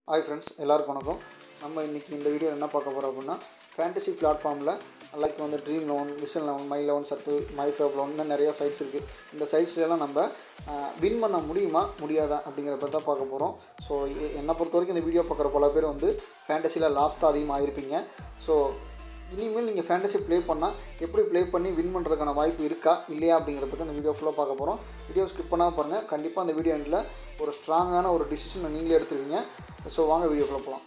hi friends எல்லாருக்கும் வணக்கம் நம்ம இன்றைக்கி இந்த வீடியோ என்ன பார்க்க போகிறோம் அப்படின்னா ஃபேண்டசி பிளாட்ஃபார்மில் லைக் வந்து dream eleven vision eleven my eleven circle my fab eleven இன்னும் நிறையா சைட்ஸ் இருக்குது இந்த சைட்ஸ்லாம் நம்ம வின் பண்ண முடியுமா முடியாதா அப்படிங்கிறத பற்றி தான் பார்க்க போகிறோம் ஸோ என்னை பொறுத்த வரைக்கும் இந்த வீடியோ பார்க்குற பல பேர் வந்து ஃபேண்டசியில் லாஸ் தான் அதிகமாக ஆயிருப்பீங்க ஸோ இனிமேல் நீங்கள் ஃபேண்டசி ப்ளே பண்ணால் எப்படி ப்ளே பண்ணி வின் பண்ணுறதுக்கான வாய்ப்பு இருக்கா இல்லையா அப்படிங்கிறத பற்றி அந்த வீடியோ ஃபுல்லாக பார்க்க போகிறோம் வீடியோ ஸ்கிப் பண்ணாமல் பாருங்கள் கண்டிப்பாக அந்த வீடியோ எண்டில் ஒரு ஸ்ட்ராங்கான ஒரு டிசிஷன் நீங்களே எடுத்துருவீங்க ஸோ வாங்க வீடியோக்குள்ளே போகலாம்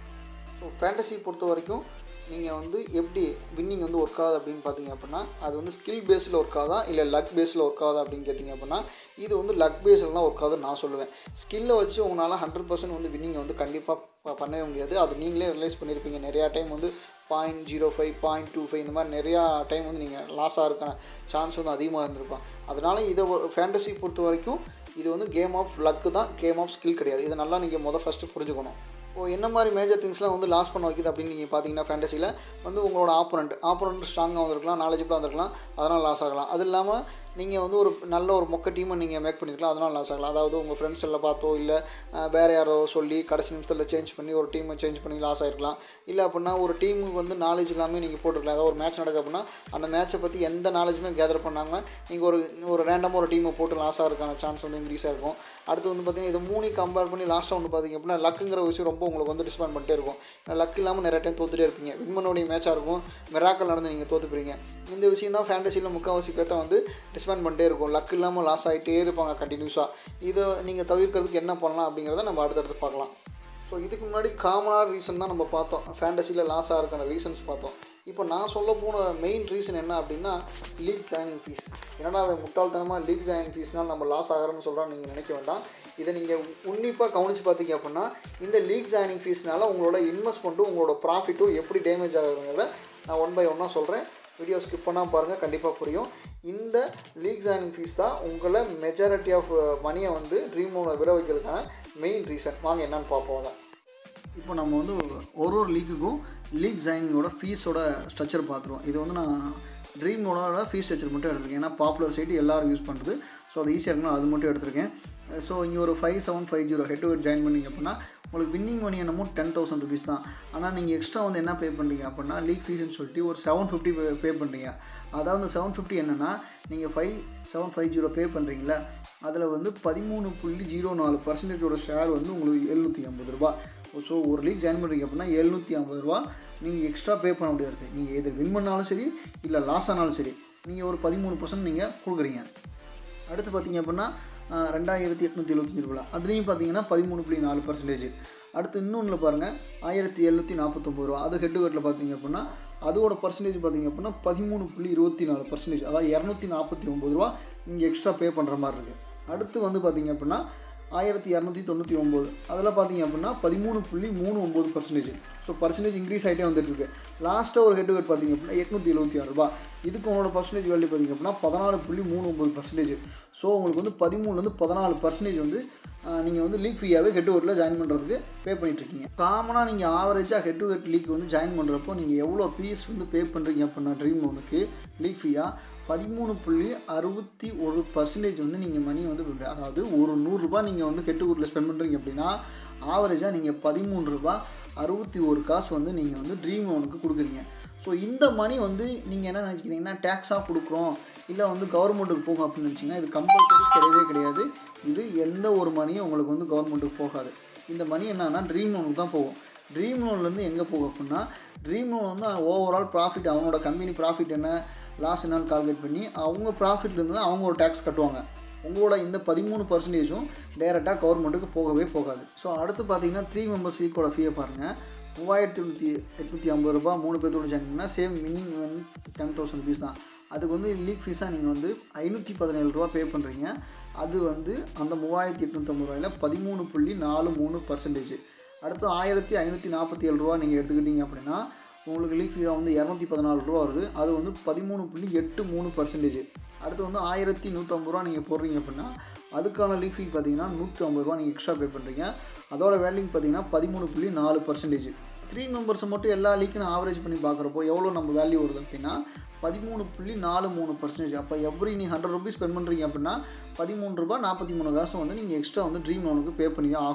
ஸோ ஃபேண்டசி பொறுத்த வரைக்கும் நீங்கள் வந்து எப்படி வின்னிங் வந்து ஒர்க் ஆகுது அப்படின்னு பார்த்தீங்க அப்படின்னா அது வந்து ஸ்கில் பேஸில் ஒர்க் ஆகுதா இல்லை லக் பேஸில் ஒர்க் ஆகுதா அப்படின்னு கேட்டிங்க அப்படின்னா இது வந்து லக் பேஸில் தான் ஒர்க் ஆகுதுன்னு நான் சொல்லுவேன் ஸ்கில்லை வச்சு உங்களால் ஹண்ட்ரட் பர்சன்ட் வந்து வின்னிங் வந்து கண்டிப்பாக பண்ணவே முடியாது அது நீங்களே ரிலைஸ் பண்ணியிருப்பீங்க நிறையா டைம் வந்து point zero five point two five இந்த மாதிரி நிறையா டைம் வந்து நீங்கள் லாஸ் ஆகிறதுக்கான சான்ஸ் வந்து அதிகமாக இருந்திருக்கும் அதனால் இதை ஃபேண்டசி பொறுத்த வரைக்கும் இது வந்து கேம் ஆஃப் லக்கு தான் கேம் ஆஃப் ஸ்கில் கிடையாது இதை நல்லா நீங்கள் மொதல் ஃபஸ்ட்டு புரிஞ்சுக்கணும் ஓ என்ன மாதிரி மேஜர் திங்ஸ்லாம் வந்து லாஸ் பண்ண வைக்குது அப்படின்னு நீங்கள் பார்த்தீங்கன்னா ஃபேண்டசியில் வந்து உங்களோட ஆப்போனண்ட் ஆப்போனண்ட் ஸ்ட்ராங்காக வந்திருக்கலாம் நாலேஜபிளாக வந்திருக்கலாம் அதனால் லாஸ் ஆகலாம் அது இல்லாமல் நீங்கள் வந்து ஒரு நல்ல ஒரு மொக்க டீமை நீங்கள் மேக் பண்ணிருக்கலாம் அதனால் லாஸ் ஆகலாம் அதாவது உங்கள் ஃப்ரெண்ட்ஸ் எல்லாம் பார்த்தோ இல்லை வேறு யாரோ சொல்லி கடைசி நிமிஷத்தில் சேஞ்ச் பண்ணி ஒரு டீமை சேஞ்ச் பண்ணி லாஸ் ஆகிருக்கலாம் இல்லை அப்படின்னா ஒரு டீமுக்கு வந்து நாலேஜ் இல்லாமல் நீங்கள் போட்டுருக்கலாம் ஏதாவது ஒரு மேட்ச் நடக்கு அப்படின்னா அந்த மேட்ச்சை பற்றி எந்த நாலேஜுமே கேதர் பண்ணாமல் நீங்கள் ஒரு ஒரு ரேண்டமாக ஒரு டீமை போட்டு லாஸ் ஆகிறதுக்கான சான்ஸ் வந்து இன்க்ரீஸாக இருக்கும் அடுத்து வந்து பார்த்தீங்கன்னா இது மூணு கம்பேர் பண்ணி லாஸ்ட்டாக வந்து பார்த்தீங்க அப்படின்னா லக்குங்கிற விஷயம் ரொம்ப உங்களுக்கு வந்து டிஸ்பாண்ட் பண்ணிட்டே இருக்கும் லக் இல்லாமல் நிறைய டைம் தோத்துட்டே இருப்பீங்க வின் பண்ணோடைய மேட்சாக இருக்கும் மிராக்கல் நடந்து நீங்கள் தோத்துப்பீங்க இந்த விஷயம் தான் ஃபேண்டசியில் முக்கால்வாசி பேர்த்த வந்து டிஸ்பேண்ட் பண்ணிட்டே இருக்கும் லக் இல்லாமல் லாஸ் ஆகிட்டே இருப்பாங்க கண்டினியூஸாக இதை நீங்கள் தவிர்க்கிறதுக்கு என்ன பண்ணலாம் அப்படிங்கிறத நம்ம அடுத்தடுத்து பார்க்கலாம் ஸோ இதுக்கு முன்னாடி காமனான ரீசன் தான் நம்ம பார்த்தோம் ஃபேண்டசியில் லாஸ் ஆகிறதுக்கான ரீசன்ஸ் பார்த்தோம் இப்போ நான் சொல்ல போன மெயின் ரீசன் என்ன அப்படின்னா லீக் ஜாயினிங் ஃபீஸ் என்னடா அவன் முட்டாள்தனமாக லீக் ஜாயினிங் ஃபீஸ்னால் நம்ம லாஸ் ஆகிறோம்னு சொல்கிறான்னு நீங்கள் நினைக்க வேண்டாம் இதை நீங்கள் உன்னிப்பாக கவனித்து பார்த்தீங்க அப்படின்னா இந்த லீக் ஜாயினிங் ஃபீஸ்னால உங்களோட இன்வெஸ்ட்மெண்ட்டும் உங்களோட ப்ராஃபிட்டும் எப்படி டேமேஜ் ஆகுதுங்கிறத நான் ஒன் பை ஒன்னாக சொல்கிறேன் வீடியோ ஸ்கிப் பண்ணாமல் பாருங்கள் கண்டிப்பாக புரியும் இந்த லீக் ஜாயினிங் ஃபீஸ் தான் உங்களை மெஜாரிட்டி ஆஃப் மணியை வந்து ட்ரீம் லோனை விட வைக்கிறதுக்கான மெயின் ரீசன் வாங்க என்னன்னு பார்ப்போம் தான் இப்போ நம்ம வந்து ஒரு ஒரு லீக்குக்கும் லீக் ஜாயினிங்கோட ஃபீஸோட ஸ்ட்ரக்சர் பார்த்துருவோம் இது வந்து நான் ட்ரீம் லோனோட ஃபீஸ் ஸ்ட்ரக்சர் மட்டும் எடுத்திருக்கேன் ஏன்னா பாப்புலர் சைட்டு எல்லோரும் யூஸ் பண்ணுறது ஸோ அது ஈஸியாக இருக்கணும் அது மட்டும் எடுத்திருக்கேன் ஸோ இங்கே ஒரு five seven five zero head to head join பண்ணிங்க அப்படின்னா உங்களுக்கு வின்னிங் மணி என்னமோ டென் தௌசண்ட் ருபீஸ் தான் ஆனால் நீங்கள் எக்ஸ்ட்ரா வந்து என்ன பே பண்ணுறீங்க அப்படின்னா லீக் ஃபீஸ்னு சொல்லிட்டு ஒரு செவன் ஃபிஃப்டி பே பண்ணுறீங்க அதாவது செவன் ஃபிஃப்டி என்னென்னா நீங்கள் five seven five zero pay பண்ணுறீங்களா அதில் வந்து பதிமூணு புள்ளி ஜீரோ நாலு பர்சன்டேஜோட ஷேர் வந்து உங்களுக்கு எழுநூற்றி ஐம்பது ரூபா ஸோ ஒரு லீக் ஜாயின் பண்ணுறீங்க அப்படின்னா எழுநூற்றி ஐம்பது ரூபா நீங்கள் எக்ஸ்ட்ரா பே பண்ண முடியாது நீங்கள் எது வின் பண்ணாலும் சரி இல்லை லாஸ் ஆனாலும் சரி நீங்கள் ஒரு பதிமூணு பர்சன்ட் நீங்கள் கொடுக்குறீங்க அடுத்து பார்த்தீங்க அப்படின்னா ரெண்டாயிரத்தி எட்நூற்றி எழுபத்தஞ்சு ரூபா அதுலேயும் பார்த்தீங்கன்னா பதிமூணு புள்ளி நாலு பர்சன்டேஜ் அடுத்து இன்னொன்று பாருங்கள் ஆயிரத்தி எழுநூற்றி நாற்பத்தொம்பது ரூபா அது ஹெட்டு ஹெட்டில் பார்த்தீங்க அப்படின்னா அதோட பர்சன்டேஜ் பார்த்தீங்க அப்படின்னா பதிமூணு புள்ளி இருபத்தி நாலு பர்சன்டேஜ் அதாவது இரநூத்தி நாற்பத்தி ஒம்பது ரூபா நீங்கள் எக்ஸ்ட்ரா பே பண்ணுற மாதிரி இருக்குது அடுத்து வந்து பார்த்தீங்க அப்படின்னா ஆயிரத்தி இரநூத்தி தொண்ணூற்றி ஒம்பது அதில் பார்த்தீங்க அப்படின்னா பதிமூணு புள்ளி மூணு ஒம்பது பர்சன்டேஜ் ஸோ பர்சன்டேஜ் இன்க்ரீஸ் ஆகிட்டே வந்துட்டுருக்கு லாஸ்ட்டாக ஒரு ஹெட் ஹெட் பார்த்தீங்க அப்படின்னா எட்நூற்றி எழுபத்தி ஆறு ரூபா இதுக்கு உங்களோட பர்சன்டேஜ் வேல்யூ பார்த்தீங்க அப்படின்னா பதினாலு புள்ளி மூணு ஒம்பது பர்சன்டேஜ் ஸோ உங்களுக்கு வந்து பதிமூணுலேருந்து பதினாலு பர்சன்டேஜ் வந்து நீங்கள் வந்து லீக் ஃப்ரீயாகவே ஹெட் டு ஹெட்டில் ஜாயின் பண்ணுறதுக்கு பே பண்ணிட்டுருக்கீங்க காமனாக நீங்கள் ஆவரேஜாக ஹெட் டு ஹெட் லீக் வந்து ஜாயின் பண்ணுறப்போ நீங்கள் எவ்வளோ ஃபீஸ் வந்து பே பண்ணுறீங்க அப்படின்னா ட்ரீம் லோனுக்கு லீக் ஃப்ரீயாக பதிமூணு புள்ளி அறுபத்தி ஒரு பர்சன்டேஜ் வந்து நீங்கள் மணி வந்து அதாவது ஒரு நூறுரூபா நீங்கள் வந்து ஹெட் டு ஹெட்டில் ஸ்பெண்ட் பண்ணுறீங்க அப்படின்னா ஆவரேஜாக நீங்கள் பதிமூணு ரூபா அறுபத்தி ஒரு காசு வந்து நீங்கள் வந்து ட்ரீம் லோனுக்கு கொடுக்குறீங்க ஸோ இந்த மணி வந்து நீங்கள் என்ன நினச்சிக்கிறீங்கன்னா டேக்ஸாக கொடுக்குறோம் இல்லை வந்து கவர்மெண்ட்டுக்கு போகும் அப்படின்னு நினச்சிங்கன்னா இது கம்பல்சரி கிடையவே கிடையாது இது எந்த ஒரு மணியும் உங்களுக்கு வந்து கவர்மெண்ட்டுக்கு போகாது இந்த மணி என்னன்னா ட்ரீம் லோனுக்கு தான் போகும் ட்ரீம் லோன்லேருந்து எங்கே போகும் அப்படின்னா ட்ரீம் லோன் வந்து ஓவரால் ப்ராஃபிட் அவனோட கம்பெனி ப்ராஃபிட் என்ன லாஸ் என்னன்னு கால்குலேட் பண்ணி அவங்க ப்ராஃபிட்லேருந்து தான் அவங்க ஒரு டேக்ஸ் கட்டுவாங்க உங்களோட இந்த பதிமூணு பர்சன்டேஜும் டைரெக்டாக கவர்மெண்ட்டுக்கு போகவே போகாது ஸோ அடுத்து பார்த்தீங்கன்னா த்ரீ மெம்பர்ஸ் லீக்கோட ஃபீயை பாருங்கள் மூவாயிரத்தி எட்நூற்றி எட்நூற்றி ஐம்பது ரூபா மூணு பேர்த்தோட ஜாயின் பண்ணால் சேம் மினிங் வந்து டென் தௌசண்ட் ருபீஸ் தான் அதுக்கு வந்து லீக் ஃபீஸாக நீங்கள் வந்து ஐநூற்றி பதினேழு ரூபா பே பண்ணுறீங்க அது வந்து அந்த மூவாயிரத்தி எட்நூற்றம்பது ரூபாயில் பதிமூணு புள்ளி நாலு மூணு பர்சன்டேஜ் அடுத்து ஆயிரத்தி ஐநூற்றி நாற்பத்தி ஏழு ரூபா நீங்கள் எடுத்துக்கிட்டீங்க அப்படின்னா உங்களுக்கு லீக் ஃபீஸாக வந்து இரநூத்தி பதினாலு ரூபா வருது அது வந்து பதிமூணு புள்ளி எட்டு மூணு பர்சன்டேஜ் அடுத்து வந்து ஆயிரத்தி நூற்றம்பது ரூபா நீங்கள் போடுறீங்க அப்படின்னா அதுக்கான லீக் ஃபீ பார்த்தீங்கன்னா நூற்றி ஐம்பது ரூபா நீங்கள் எக்ஸ்ட்ரா பே பண்ணுறீங்க அதோட வேல்யூ பார்த்தீங்கன்னா பதிமூணு புள்ளி நாலு பர்சன்டேஜ் த்ரீ மெம்பர்ஸை மட்டும் எல்லா லீக்கும் ஆவரேஜ் பண்ணி பார்க்குறப்போ எவ்வளோ நம்ம வேல்யூ வருது அப்படின்னா பதிமூணு புள்ளி நாலு மூணு பர்சன்டேஜ் அப்போ எவ்ரி நீ ஹண்ட்ரட் ருபீஸ் ஸ்பெண்ட் பண்ணுறீங்க அப்படின்னா பதிமூணு ரூபா நாற்பத்தி மூணு காசு வந்து நீங்கள் எக்ஸ்ட்ரா வந்து ட்ரீம் லோனுக்கு பே பண்ணி தான் ஆகணும்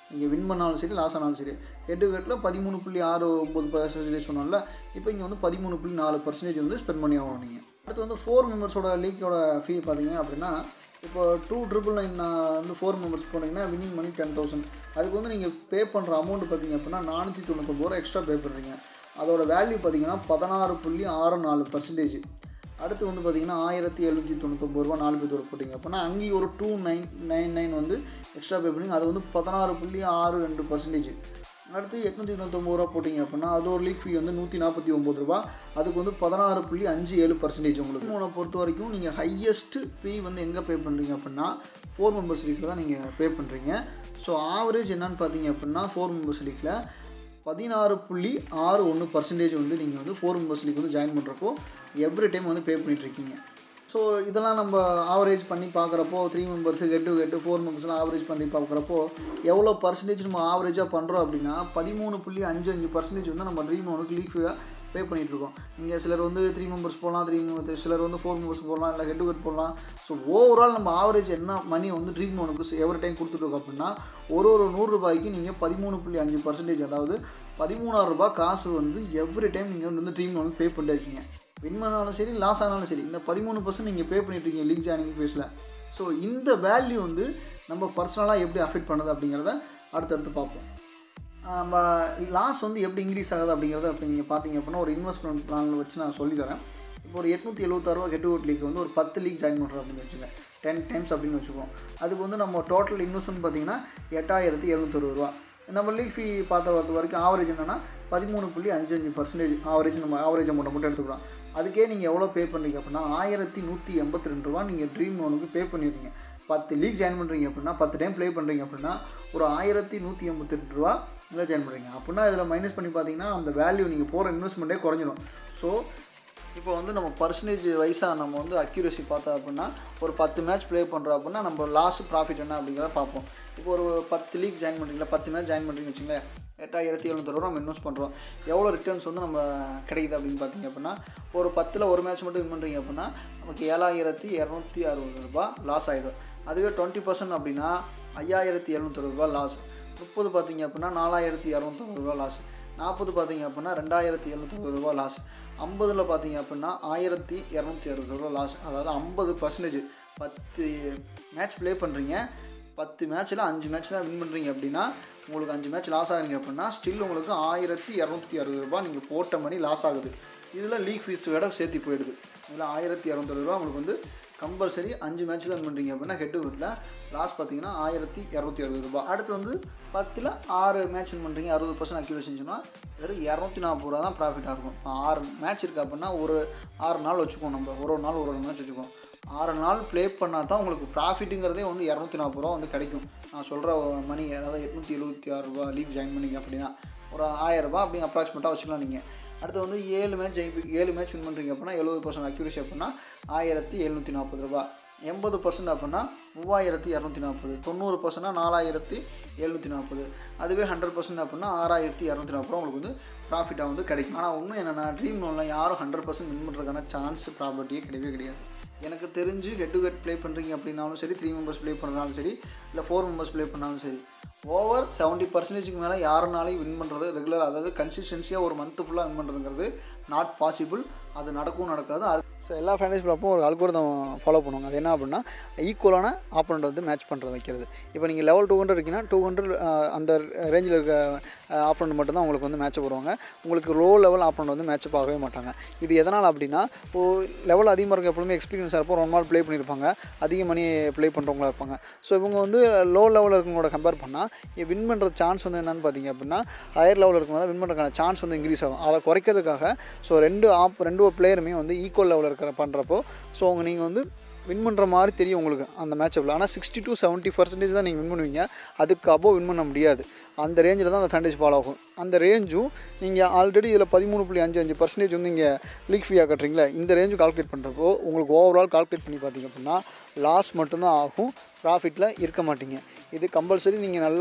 நீங்கள் வின் பண்ணாலும் சரி லாஸ் ஆனாலும் சரி ஹெட் டு ஹெட்டில் பதிமூணு புள்ளி ஆறு ஒம்பது பர்சன்டேஜ் சொன்னோம்ல இப்போ இங்கே வந்து பதிமூணு புள்ளி நாலு பர்சன்டேஜ் வந்து ஸ்பெண்ட் பண்ணி ஆகணும் நீங்கள் அடுத்து வந்து ஃபோர் மெம்பர்ஸோட லீக்கோட ஃபீ பார்த்தீங்க அப்படின்னா இப்போ டூ ட்ரிபிள் நைன் வந்து ஃபோர் மெம்பர்ஸ் போனீங்கன்னா வின்னிங் மணி டென் தௌசண்ட் அதுக்கு வந்து நீங்கள் பே பண்ணுற அமௌண்ட் பார்த்தீங்க அப்படின்னா நானூற்றி தொண்ணூத்தொம்பது ரூபா எக்ஸ்ட்ரா பே பண்ணுறீங்க அதோட வேல்யூ பார்த்தீங்கன்னா பதினாறு புள்ளி ஆறு நாலு பர்சன்டேஜ் அடுத்து வந்து பார்த்தீங்கன்னா ஆயிரத்தி எழுநூற்றி தொண்ணூத்தொம்பது ரூபா நாலு பேர் போட்டிங்க அப்படின்னா அங்கேயும் ஒரு டூ நைன் நைன் நைன் வந்து எக்ஸ்ட்ரா பே பண்ணி அது வந்து பதினாறு புள்ளி ஆறு ரெண்டு பர்சன்டேஜ் அடுத்து எட்நூற்றி தொண்ணூத்தொம்பது ரூபா போட்டிங்க அப்படின்னா அது ஒரு லீக் ஃபீ வந்து நூற்றி நாற்பத்தி ஒம்பது ரூபா அதுக்கு வந்து பதினாறு புள்ளி அஞ்சு ஏழு பர்சன்டேஜ் உங்களுக்கு மூணை பொறுத்த வரைக்கும் நீங்கள் ஹையஸ்ட் ஃபீ வந்து எங்கே பே பண்ணுறீங்க அப்படின்னா ஃபோர் மெம்பர்ஸ் லீக்கில் தான் நீங்கள் பே பண்ணுறீங்க ஸோ ஆவரேஜ் என்னன்னு பார்த்தீங்க அப்படின்னா ஃபோர் மெம்பர்ஸ் லீக்கில் பதினாறு புள்ளி ஆறு ஒன்று பர்சன்டேஜ் வந்து நீங்கள் வந்து ஃபோர் மெம்பர்ஸ் லீக் வந்து ஜாயின் பண்ணுறப்போ எவ்ரி டைம் வந்து பே பண்ணிகிட்ருக்கீங்க ஸோ இதெல்லாம் நம்ம ஆவரேஜ் பண்ணி பார்க்குறப்போ த்ரீ மெம்பர்ஸு கெட்டு கெட்டு ஃபோர் மெம்பர்ஸ்லாம் ஆவரேஜ் பண்ணி பார்க்குறப்போ எவ்வளோ பர்சன்டேஜ் நம்ம ஆவரேஜாக பண்ணுறோம் அப்படின்னா பதிமூணு புள்ளி அஞ்சு அஞ்சு பர்சன்டேஜ் வந்து நம்ம ட்ரீம் ஒனுக்கு லீக் ஃபீவாக பே பண்ணிகிட்ருக்கோம் இங்கே சிலர் வந்து த்ரீ மெம்பர்ஸ் போடலாம் த்ரீ சிலர் வந்து ஃபோர் மெம்பர்ஸ் போடலாம் இல்லை ஹெட் டு ஹெட் போடலாம் ஸோ ஓவரால் நம்ம ஆவரேஜ் என்ன மணி வந்து ட்ரீம் ஒனுக்கு எவ்வளோ டைம் கொடுத்துட்ருக்கோம் அப்படின்னா ஒரு ஒரு நூறுரூபாய்க்கு நீங்கள் பதிமூணு புள்ளி அஞ்சு பர்சன்டேஜ் அதாவது பதிமூணாயிரம் ரூபாய் காசு வந்து எவ்ரி டைம் நீங்கள் வந்து ட்ரீம் ஒனுக்கு பே பண்ணிட்டு இருக்கீங்க வின் பண்ணாலும் சரி லாஸ் ஆனாலும் சரி இந்த பதிமூணு பர்சன்ட் நீங்கள் பே பண்ணிட்டுருக்கீங்க லீக் ஜாயினிங் ஃபேஸில் ஸோ இந்த வேல்யூ வந்து நம்ம பர்சனலாக எப்படி அஃபெக்ட் பண்ணுது அப்படிங்கிறத அடுத்தடுத்து பார்ப்போம் நம்ம லாஸ் வந்து எப்படி இன்க்ரீஸ் ஆகுது அப்படிங்கிறத இப்போ நீங்கள் பார்த்தீங்க அப்படின்னா ஒரு இன்வெஸ்ட்மெண்ட் பிளான் வச்சு நான் சொல்லித்தரேன் இப்போ ஒரு எட்நூற்றி எழுபத்தாறுவா கெட்டு ஓட் லீக் வந்து ஒரு பத்து லீக் ஜாயின் பண்ணுறோம் அப்படின்னு வச்சுங்க டென் டைம்ஸ் அப்படின்னு வச்சுக்கோம் அதுக்கு வந்து நம்ம டோட்டல் இன்வெஸ்ட்மெண்ட் பார்த்தீங்கன்னா எட்டாயிரத்தி எழுநூத்தறுபது ரூபா நம்ம லீக் ஃபீ பார்த்த வரது வரைக்கும் ஆவரேஜ் என்னென்னா பதிமூணு புள்ளி அஞ்சு அஞ்சு பர்சன்டேஜ் ஆவரேஜ் நம்ம ஆவரேஜ் அமௌண்ட்டை மட்டும் எடுத்துக்கிறோம் அதுக்கே நீங்கள் எவ்வளோ பே பண்ணுறீங்க அப்படின்னா ஆயிரத்தி நூற்றி எண்பத்தி ரெண்டு ரூபா நீங்கள் ட்ரீம் லோனுக்கு பே பண்ணிடுறீங்க பத்து லீக் ஜாயின் பண்ணுறீங்க அப்படின்னா பத்து டைம் ப்ளே பண்ணுறீங்க அப்படின்னா ஒரு ஆயிரத்தி நூற்றி எண்பத்தி ரெண்டு ரூபா இதில் ஜாயின் பண்ணுறீங்க அப்படின்னா இதில் மைனஸ் பண்ணி பார்த்தீங்கன்னா அந்த வேல்யூ நீங்கள் போகிற இன்வெஸ்ட்மெண்ட்டே குறைஞ்சிடும் ஸோ இப்போ வந்து நம்ம பர்சன்டேஜ் வைஸாக நம்ம வந்து அக்யூரசி பார்த்தோம் அப்படின்னா ஒரு பத்து மேட்ச் ப்ளே பண்ணுறோம் அப்படின்னா நம்ம லாஸ் ப்ராஃபிட் என்ன அப்படிங்கிறத பார்ப்போம் இப்போ ஒரு பத்து லீக் ஜாயின் பண்ணுறீங்களா பத்து மேட்ச் ஜாயின் பண்ணுறீங்கன்னு வச்சுங்களேன் எட்டாயிரத்தி எழுநூத்தொரு ரூபா நம்ம இன்வெஸ்ட் பண்ணுறோம் எவ்வளோ ரிட்டர்ன்ஸ் வந்து நம்ம கிடைக்குது அப்படின்னு பார்த்தீங்க அப்படின்னா ஒரு பத்தில் ஒரு மேட்ச் மட்டும் வின் பண்ணுறீங்க அப்படின்னா நமக்கு ஏழாயிரத்தி இரநூத்தி அறுபது ரூபா லாஸ் ஆகிடும் அதுவே டுவெண்ட்டி பர்சன்ட் அப்படின்னா ஐயாயிரத்தி எழுநூத்தறுபது ரூபா லாஸ் முப்பது பார்த்தீங்க அப்படின்னா நாலாயிரத்தி இரநூத்தறுபது ரூபா லாஸ் நாற்பது பார்த்தீங்க அப்படின்னா ரெண்டாயிரத்தி எழுநூத்தறுபது ரூபா லாஸ் ஐம்பதில் பார்த்தீங்க அப்படின்னா ஆயிரத்தி இரநூத்தி அறுபது ரூபா லாஸ் அதாவது ஐம்பது பர்சன்டேஜ் பத்து மேட்ச் ப்ளே பண்ணுறீங்க பத்து மேட்ச்சில் அஞ்சு மேட்ச் தான் வின் பண்ணுறீங்க அப்படின்னா உங்களுக்கு அஞ்சு மேட்ச் லாஸ் ஆகுறீங்க அப்படின்னா ஸ்டில் உங்களுக்கு ஆயிரத்தி இரநூத்தி அறுபது ரூபா நீங்கள் போட்ட மணி லாஸ் ஆகுது இதில் லீக் ஃபீஸ் விட சேர்த்து போயிடுது இதில் ஆயிரத்தி இரநூத்தறுபது ரூபா உங்களுக்கு வந்து கம்பல்சரி அஞ்சு மேட்ச் தான் பண்ணுறீங்க அப்படின்னா ஹெட் டு ஹெட்டில் லாஸ் பார்த்தீங்கன்னா ஆயிரத்தி இரநூத்தி அறுபது ரூபா அடுத்து வந்து பத்தில் ஆறு மேட்ச் வின் பண்ணுறீங்க அறுபது பர்சன்ட் அக்யூரேஷன் சொன்னால் வெறும் இரநூத்தி நாற்பது ரூபா தான் ப்ராஃபிட்டாக இருக்கும் இப்போ ஆறு மேட்ச் இருக்குது அப்படின்னா ஒரு ஆறு நாள் வச்சுக்கோம் நம்ம ஒரு ஒரு நாள் ஒரு ஒரு மேட்ச் வச்சுக்கோம் ஆறு நாள் ப்ளே பண்ணால் தான் உங்களுக்கு ப்ராஃபிட்டுங்கிறதே வந்து இரநூத்தி நாற்பது ரூபா வந்து கிடைக்கும் நான் சொல்கிற மணி அதாவது எட்நூற்றி எழுபத்தி ஆறு ரூபா லீக் ஜாயின் பண்ணிங்க அப்படின்னா ஒரு ஆயிரரூபா அப்படி அப்ராக்சிமேட்டாக வச்சுக்கலாம் நீங்கள் அடுத்து வந்து ஏழு மேட்ச் ஜெயிப்பி ஏழு மேட்ச் வின் பண்ணுறீங்க அப்படின்னா எழுபது பர்சன்ட் அக்யூரேசி அப்படின்னா ஆயிரத்தி எழுநூற்றி நாற்பது ரூபா எண்பது பர்சன்ட் அப்படின்னா மூவாயிரத்தி இரநூத்தி நாற்பது தொண்ணூறு பர்சன்ட்னா நாலாயிரத்தி எழுநூற்றி நாற்பது அதுவே ஹண்ட்ரட் பர்சன்ட் அப்படின்னா ஆறாயிரத்தி இரநூத்தி நாற்பது ரூபா உங்களுக்கு வந்து ப்ராஃபிட்டாக வந்து கிடைக்கும் ஆனால் ஒன்றும் என்னென்னா ட்ரீம் லோனில் யாரும் ஹண்ட்ரட் பர்சன்ட் வின் பண்ணுறதுக்கான சான்ஸ் ப்ராபர்ட்டியே கிடையவே கிடையாது எனக்கு தெரிஞ்சு ஹெட் டு ஹெட் ப்ளே பண்ணுறீங்க அப்படின்னாலும் சரி த்ரீ மெம்பர்ஸ் ப்ளே பண்ணாலும் சரி இல்லை ஃபோர் மெம்பர்ஸ் ப்ளே பண்ணாலும் சரி ஓவர் செவன்ட்டி பர்சன்டேஜுக்கு மேலே யாருனாலையும் வின் பண்ணுறது ரெகுலர் அதாவது கன்சிஸ்டன்சியாக ஒரு மந்த்து ஃபுல்லாக வின் பண்ணுறதுங்கிறது நாட் பாசிபிள் அது நடக்கும் நடக்காது அது ஸோ எல்லா ஃபேண்டசி ப்ளாப்பும் ஒரு அல்கோரிதம் ஃபாலோ பண்ணுவாங்க அது என்ன அப்படின்னா ஈக்குவலான ஆப்பனண்ட் வந்து மேட்ச் பண்ணுறது வைக்கிறது இப்போ நீங்கள் லெவல் டூ ஹண்ட்ரட் இருக்கீங்கன்னா டூ ஹண்ட்ரட் அந்த ரேஞ்சில் இருக்க ஆப்பனண்ட் மட்டும்தான் உங்களுக்கு வந்து மேட்ச் போடுவாங்க உங்களுக்கு லோ லெவல் ஆப்பனண்ட் வந்து மேட்ச் ஆகவே மாட்டாங்க இது எதனால் அப்படின்னா இப்போது லெவல் அதிகமாக இருக்க எப்பவுமே எக்ஸ்பீரியன்ஸாக இருப்போம் ரொம்ப நாள் ப்ளே பண்ணியிருப்பாங்க அதிக மணி ப்ளே பண்ணுறவங்களா இருப்பாங்க ஸோ இவங்க வந்து லோ லெவலில் இருக்கவங்களோட கம்பேர் பண்ணால் வின் பண்ணுற சான்ஸ் வந்து என்னென்னு பார்த்தீங்க அப்படின்னா ஹையர் லெவலில் இருக்கவங்க தான் வின் பண்ணுறதுக்கான சான்ஸ் வந்து இன்க்ரீஸ் ஆகும் அதை குறைக்கிறதுக்காக ஸோ ரெண்டு ஆப் ரெண்டு பிளேயருமே வந்து ஈக்குவல் லெவலில் இருக்கிற பண்ணுறப்போ ஸோ அவங்க நீங்கள் வந்து வின் பண்ணுற மாதிரி தெரியும் உங்களுக்கு அந்த மேட்சப்பில் ஆனால் சிக்ஸ்டி டு செவன்ட்டி பர்சன்டேஜ் தான் நீங்கள் வின் பண்ணுவீங்க அதுக்கு அபோவ் வின் பண்ண முடியாது அந்த ரேஞ்சில் தான் அந்த ஃபேண்டேஜ் ஃபாலோ ஆகும் அந்த ரேஞ்சும் நீங்கள் ஆல்ரெடி இதில் பதிமூணு புள்ளி அஞ்சு அஞ்சு பர்சன்டேஜ் வந்து இங்கே லீக் ஃபீயாக கட்டுறீங்களா இந்த ரேஞ்சும் கால்குலேட் பண்ணுறப்போ உங்களுக்கு ஓவரால் கால்குலேட் பண்ணி பார்த்தீங்க அப்படின்னா லாஸ் மட்டும்தான் ஆகும் ப்ராஃபிட்டில் இருக்க மாட்டீங்க இது கம்பல்சரி நீங்கள் நல்லா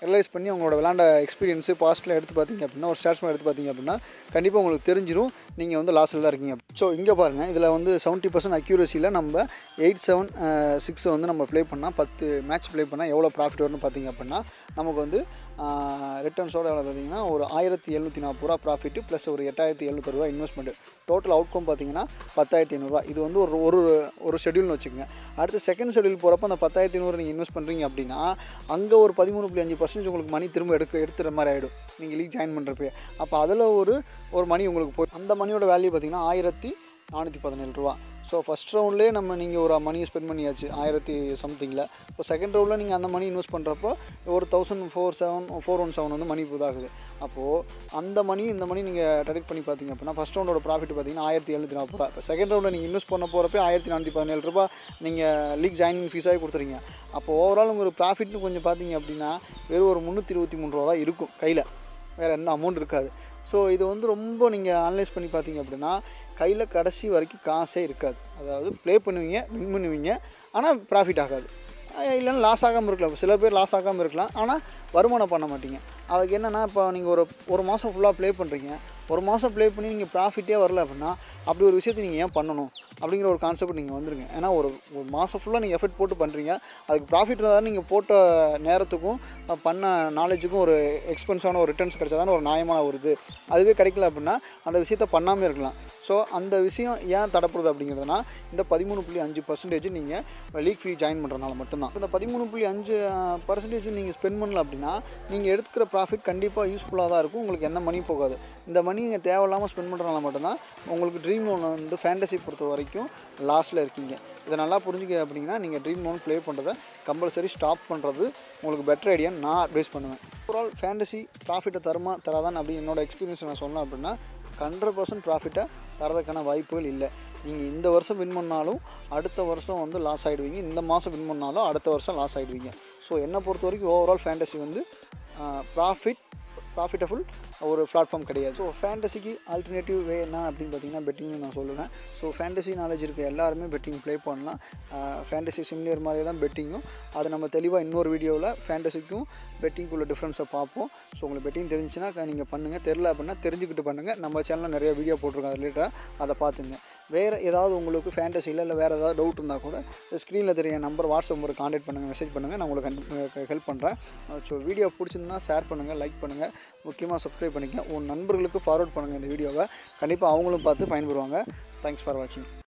ரியலைஸ் பண்ணி அவங்களோட விளாண்ட எக்ஸ்பீரியன்ஸு பாஸ்ட்டில் எடுத்து பார்த்தீங்க அப்படின்னா ஒரு ஸ்டாட்ஸ்மெண்ட் எடுத்து பார்த்தீங்க அப்படின்னா கண்டிப்பாக உங்களுக்கு தெரிஞ்சிடும் நீங்கள் வந்து லாஸில் தான் இருக்கீங்க ஸோ இங்கே பாருங்கள் இதில் வந்து செவன்ட்டி பர்சன்ட் அக்யூரஸியில் நம்ம எயிட் செவன் சிக்ஸை வந்து நம்ம ப்ளே பண்ணால் பத்து மேட்ச் ப்ளே பண்ணால் எவ்வளோ ப்ராஃபிட் வரும்னு பார்த்தீங்க அப்படின்னா நமக்கு வந்து ரிட்டர்ன்ஸோட எவ்வளோ பார்த்தீங்கன்னா ஒரு ஆயிரத்தி எழுநூற்றி நாற்பது ரூபா ப்ராஃபிட்டு ப்ளஸ் ஒரு எட்டாயிரத்தி எழுநூற்றி ரூபா இன்வெஸ்ட்மெண்ட் டோட்டல் அவுட்கம் பார்த்தீங்கன்னா பத்தாயிரத்தி ஐநூறுரூவா இது வந்து ஒரு ஒரு ஒரு ஷெடியூல்னு வச்சுக்கோங்க அடுத்து செகண்ட் ஷெடியூல் போகிறப்ப அந்த பத்தாயிரத்தி ஐநூறு நீங்கள் இன்வெஸ்ட் பண்ணுறீங்க அப்படின்னா அங்கே ஒரு பதிமூணு புள்ளி அஞ்சு பர்சன்டேஜ் உங்களுக்கு மணி திரும்ப எடுக்க எடுத்துகிற மாதிரி ஆகிடும் நீங்கள் லீக் ஜாயின் பண்ணுறப்ப அப்போ அதில் ஒரு ஒரு மணி உங்களுக்கு போய் அந்த மணியோட வேல்யூ பார்த்தீங்கன்னா ஆயிரத்தி நானூற்றி பதினேழு ரூபா ஸோ ஃபஸ்ட் ரவுண்ட்லேயே நம்ம நீங்கள் ஒரு மணியை ஸ்பெண்ட் பண்ணியாச்சு ஆயிரத்தி சம்திங்கில் இப்போ செகண்ட் ரவுண்டில் நீங்கள் அந்த மணி இன்வெஸ்ட் பண்ணுறப்போ ஒரு thousand four seven four one seven வந்து மணி இதாகுது அப்போது அந்த மணி இந்த மணி நீங்கள் டெடிட் பண்ணி பார்த்தீங்க அப்படின்னா ஃபஸ்ட் ரவுண்டோட ப்ராஃபிட் பார்த்தீங்கன்னா ஆயிரத்தி எழுநூற்றி நாற்பது ரூபா இப்போ செகண்ட் ரவுண்டில் நீங்கள் இன்வெஸ்ட் பண்ண போகிறப்ப ஆயிரத்தி நானூற்றி பதினேழு ரூபா நீங்கள் லீக் ஜாயினிங் ஃபீஸாகவே கொடுத்துறீங்க அப்போ ஓவரால் உங்களுக்கு ப்ராஃபிட்னு கொஞ்சம் பார்த்தீங்க அப்படின்னா வெறும் ஒரு முந்நூற்றி இருபத்தி மூணு ரூபா தான் இருக்கும் கையில் வேறு எந்த அமௌண்ட் இருக்காது ஸோ இது வந்து ரொம்ப நீங்கள் அனலைஸ் பண்ணி பார்த்தீங்க அப்படின்னா கையில் கடைசி வரைக்கும் காசே இருக்காது அதாவது ப்ளே பண்ணுவீங்க வின் பண்ணுவீங்க ஆனால் ப்ராஃபிட் ஆகாது இல்லைன்னா லாஸ் ஆகாமல் இருக்கலாம் சில பேர் லாஸ் ஆகாமல் இருக்கலாம் ஆனால் வருமானம் பண்ண மாட்டீங்க அதுக்கு என்னென்னா இப்போ நீங்கள் ஒரு ஒரு மாதம் ஃபுல்லாக ப்ளே பண்ணுறீங்க ஒரு மாதம் ப்ளே பண்ணி நீங்கள் ப்ராஃபிட்டே வரல அப்படின்னா அப்படி ஒரு விஷயத்தை நீங்கள் ஏன் பண்ணணும் அப்படிங்கிற ஒரு கான்செப்ட் நீங்கள் வந்துருங்க ஏன்னா ஒரு ஒரு மாதம் ஃபுல்லாக நீங்கள் எஃபர்ட் போட்டு பண்ணுறீங்க அதுக்கு ப்ராஃபிட் இருந்தாலும் நீங்கள் போட்ட நேரத்துக்கும் பண்ண நாலேஜுக்கும் ஒரு எக்ஸ்பென்ஸான ஒரு ரிட்டர்ன்ஸ் கிடைச்சா தானே ஒரு நியாயமான ஒரு இது அதுவே கிடைக்கல அப்படின்னா அந்த விஷயத்த பண்ணாமல் இருக்கலாம் ஸோ அந்த விஷயம் ஏன் தடப்படுது அப்படிங்கிறதுனா இந்த பதிமூணு புள்ளி அஞ்சு பர்சன்டேஜ் நீங்கள் லீக் ஃபீ ஜாயின் பண்ணுறதுனால மட்டும்தான் இந்த பதிமூணு புள்ளி அஞ்சு பர்சன்டேஜ் நீங்கள் ஸ்பெண்ட் பண்ணல அப்படின்னா நீங்கள் எடுக்கிற ப்ராஃபிட் கண்டிப்பாக யூஸ்ஃபுல்லாக தான் இருக்கும் உங்களுக்கு எந்த மணி போகாது இந்த மணி நீங்கள் தேவையில்லாமல் ஸ்பெண்ட் பண்ணுறதுனால மட்டும்தான் உங்களுக்கு ட்ரீம் லோன் வந்து ஃபேண்டசி பொறுத்த வரைக்கும் லாஸ்ட்டில் இருக்கீங்க இதை நல்லா புரிஞ்சுக்க அப்படின்னா நீங்கள் ட்ரீம் லோன் ப்ளே பண்ணுறதை கம்பல்சரி ஸ்டாப் பண்ணுறது உங்களுக்கு பெட்டர் ஐடியான்னு நான் அட்வைஸ் பண்ணுவேன் ஓவரால் ஃபேண்டசி ப்ராஃபிட்டை தருமா தராதான் அப்படி என்னோட எக்ஸ்பீரியன்ஸ் நான் சொன்னேன் அப்படின்னா ஹண்ட்ரட் பர்சன்ட் ப்ராஃபிட்டை தரதுக்கான வாய்ப்புகள் இல்லை நீங்கள் இந்த வருஷம் வின் பண்ணாலும் அடுத்த வருஷம் வந்து லாஸ் ஆகிடுவீங்க இந்த மாதம் வின் பண்ணாலும் அடுத்த வருஷம் லாஸ் ஆகிடுவீங்க ஸோ என்னை பொறுத்த வரைக்கும் ஓவரால் ஃபேண்டசி வந்து ப்ராஃபிட் ப்ராஃபிட்டபுள் ஒரு பிளாட்ஃபார்ம் கிடையாது ஸோ ஃபேண்டசிக்கு ஆல்டர்னேட்டிவ் வே என்ன அப்படின்னு பார்த்தீங்கன்னா பெட்டிங்னு நான் சொல்லுவேன் ஸோ ஃபேண்டசி நாலேஜ் இருக்க எல்லாருமே பெட்டிங் ப்ளே பண்ணலாம் ஃபேண்டசி சிம்லியர் மாதிரியே தான் பெட்டிங்கும் அதை நம்ம தெளிவாக இன்னொரு வீடியோவில் ஃபேண்டசிக்கும் பெட்டிங்குள்ள டிஃப்ரென்ஸை பார்ப்போம் ஸோ உங்களுக்கு பெட்டிங் தெரிஞ்சுன்னா நீங்கள் பண்ணுங்கள் தெரில அப்படின்னா தெரிஞ்சுக்கிட்டு பண்ணுங்கள் நம்ம சேனலில் நிறைய வீடியோ போட்டிருக்கோம் ரிலேட்டடாக அதை பார்த்துங்க வேறு ஏதாவது உங்களுக்கு ஃபேண்டசியில் இல்லை வேறு ஏதாவது டவுட் இருந்தால் கூட ஸ்க்ரீனில் தெரிய நம்பர் வாட்ஸ்அப் நம்பர் காண்டாக்ட் பண்ணுங்கள் மெசேஜ் பண்ணுங்கள் நான் உங்களுக்கு ஹெல்ப் பண்ணுறேன் ஸோ வீடியோ பிடிச்சிருந்தா ஷேர் பண்ணுங்கள் லைக் பண்ணுங்கள் முக்கியமாக சப்ஸ்கிரைப் பண்ணிக்கங்க உன் நண்பர்களுக்கு ஃபார்வர்ட் பண்ணுங்கள் இந்த வீடியோவை கண்டிப்பாக அவங்களும் பார்த்து பயன்படுவாங்க தேங்க்ஸ் ஃபார் வாட்சிங்